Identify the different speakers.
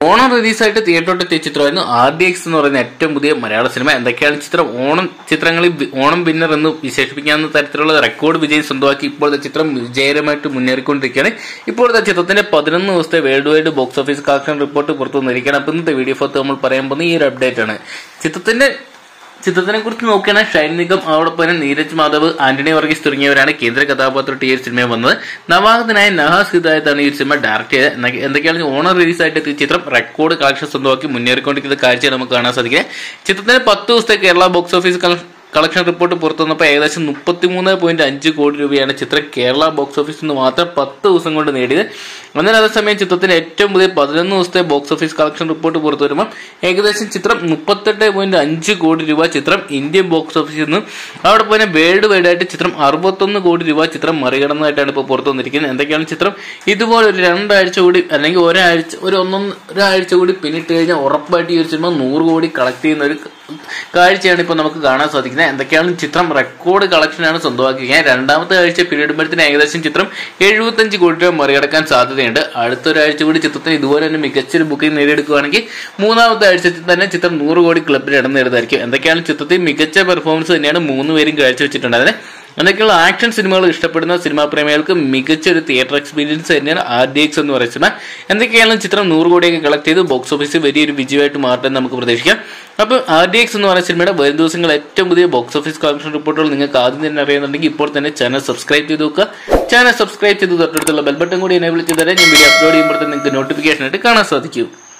Speaker 1: ഓണം റിലീസായിട്ട് തിയേറ്ററോട്ടെത്തിയ ചിത്രമായിരുന്നു R D X എന്ന് പറയുന്ന ഏറ്റവും പുതിയ മലയാള സിനിമ എന്തൊക്കെയാണ് ചിത്രം ഓണം ചിത്രങ്ങളിൽ വി- ഓണം വിന്നർ എന്ന് വിശേഷിപ്പിക്കാവുന്ന തരത്തിലുള്ള റെക്കോർഡ് വിജയം സ്വന്തമാക്കി ഇപ്പോഴത്തെ ചിത്രം വിജയകരമായിട്ട് മുന്നേറിക്കൊണ്ടിരിക്കുകയാണ് ഇപ്പോഴത്തെ ചിത്രത്തിന്റെ പതിനൊന്ന് ദിവസത്തെ world wide box office collection report പുറത്തു വന്നിരിക്കുകയാണ് അപ്പോൾ ഇന്നത്തെ വീഡിയോ ഫോത്ത് നമ്മൾ പറയാൻ പോകുന്ന ഈ ഒരു അപ്ഡേറ്റ് ആണ് ചിത്രത്തിന്റെ ചിത്രത്തിനെ കുറിച്ച് നോക്കുകയാണെങ്കിൽ ഷൈൻ നിഗം അതോടൊപ്പം തന്നെ നീരജ് മാധവ് ആന്റണി വർഗീസ് തുടങ്ങിയവരാണ് കേന്ദ്ര കഥാപാത്രമായിട്ട് ഈ ഒരു സിനിമയിൽ വന്നത് നവാഗതനായ നഹാസ് ഹിദായത്താണ് ഈ ഒരു സിനിമ ഡയറക്ട് ചെയ്തത് എന്തൊക്കെ- എന്തൊക്കെയാണ് ഓണം റിലീസ് ആയിട്ട് എത്തിയ ചിത്രം റെക്കോർഡ് കളക്ഷൻ സ്വന്തമാക്കി മുന്നേറിക്കൊണ്ടിരിക്കുന്ന കാഴ്ച നമുക്ക് കാണാൻ സാധിക്കുക ചിത്രത്തിന് പത്ത് ദിവസത്തെ Kerala box office collection report പുറത്തു വന്നപ്പോൾ ഏകദേശം മുപ്പത്തിമൂന്ന് പോയിന്റ് അഞ്ച് കോടി രൂപയാണ് ചിത്രം കേരള ബോക്സ് ഓഫീസിൽ നിന്ന് മാത്രം പത്ത് ദിവസം കൊണ്ട് നേടിയത് എന്നാൽ അതേസമയം ചിത്രത്തിന്റെ ഏറ്റവും പുതിയ പതിനൊന്ന് ദിവസത്തെ ബോക്സ് ഓഫീസ് കളക്ഷൻ റിപ്പോർട്ട് പുറത്തു വരുമ്പോൾ ഏകദേശം ചിത്രം മുപ്പത്തെട്ട് പോയിന്റ് അഞ്ച് കോടി രൂപ ചിത്രം ഇന്ത്യൻ ബോക്സ് ഓഫീസിൽ നിന്നും അവിടെ തന്നെ വേൾഡ് വൈഡ് ആയിട്ട് ചിത്രം അറുപത്തൊന്ന് കോടി രൂപ ചിത്രം മറികടന്നതായിട്ടാണ് ഇപ്പോൾ പുറത്തു വന്നിരിക്കുന്നത് എന്തൊക്കെയാണ് ചിത്രം ഇതുപോലെ ഒരു രണ്ടാഴ്ച കൂടി അല്ലെങ്കിൽ ഒരാഴ്ച ഒരു ഒന്നൊന്ന് ഒരാഴ്ച കൂടി പിന്നിട്ട് കഴിഞ്ഞാൽ ഉറപ്പായിട്ട് ഈ ഒരു സിനിമ നൂറ് കോടി കളക്ട് ചെയ്യുന്ന ഒരു കാഴ്ചയാണ് ഇപ്പോൾ നമുക്ക് കാണാൻ സാധിക്കുന്നത് എന്തൊക്കെയാണ് ചിത്രം റെക്കോർഡ് കളക്ഷനാണ് സ്വന്തമാക്കിയത് രണ്ടാമത്തെ ആഴ്ച പിന്നിടുമ്പോഴത്തേന് ഏകദേശം ചിത്രം എഴുപത്തഞ്ച് കോടി രൂപ മറികടക്കാൻ സാധ്യതയുണ്ട് അടുത്തൊരാഴ്ച കൂടി ചിത്രത്തിന് ഇതുപോലെ തന്നെ മികച്ചൊരു ബുക്കിംഗ് നേടിയെടുക്കുകയാണെങ്കിൽ മൂന്നാമത്തെ ആഴ്ചത്തിൽ തന്നെ ചിത്രം നൂറ് കോടി ക്ലബിൽ ഇടം നേടുന്നതായിരിക്കും എന്തൊക്കെയാണ് ചിത്രത്തിൽ മികച്ച പെർഫോമൻസ് തന്നെയാണ് മൂന്ന് പേരും കാഴ്ചവെച്ചിട്ടുണ്ടായിരുന്നത് എന്തൊക്കെയുള്ള ആക്ഷൻ സിനിമകൾ ഇഷ്ടപ്പെടുന്ന സിനിമാ പ്രേമികൾക്ക് മികച്ച ഒരു തിയേറ്റർ എക്സ്പീരിയൻസ് തന്നെയാണ് ആർ ഡി എക്സ് എന്ന് പറയുന്ന സിനിമ എന്തൊക്കെയാണ് ചിത്രം നൂറ് കോടിയൊക്കെ കളക്ട് ചെയ്ത് ബോക്സ് ഓഫീസിൽ വലിയൊരു വിജയമായിട്ട് മാറട്ടെ എന്ന് നമുക്ക് പ്രതീക്ഷിക്കാം അപ്പോൾ ആർ ഡി എക്സ് എന്ന് പറയുന്ന സിനിമയുടെ വരും ദിവസങ്ങൾ ഏറ്റവും പുതിയ ബോക്സ് ഓഫീസ് കളക്ഷൻ റിപ്പോർട്ടുകൾ നിങ്ങൾക്ക് ആദ്യം തന്നെ അറിയുന്നുണ്ടെങ്കിൽ ഇപ്പോൾ തന്നെ ചാനൽ സബ്സ്ക്രൈബ് ചെയ്ത് നോക്കുക ചാനൽ സബ്സ്ക്രൈബ് ചെയ്ത് തൊട്ടടുത്തുള്ള ബെൽ ബട്ടൺ കൂടി എനേബിൾ ചെയ്താലേ ഞാൻ വീഡിയോ അപ്ലോഡ് ചെയ്യുമ്പോൾ തന്നെ നിങ്ങൾക്ക് നോട്ടിഫിക്കേഷൻ ആയിട്ട് കാണാൻ സാധിക്കും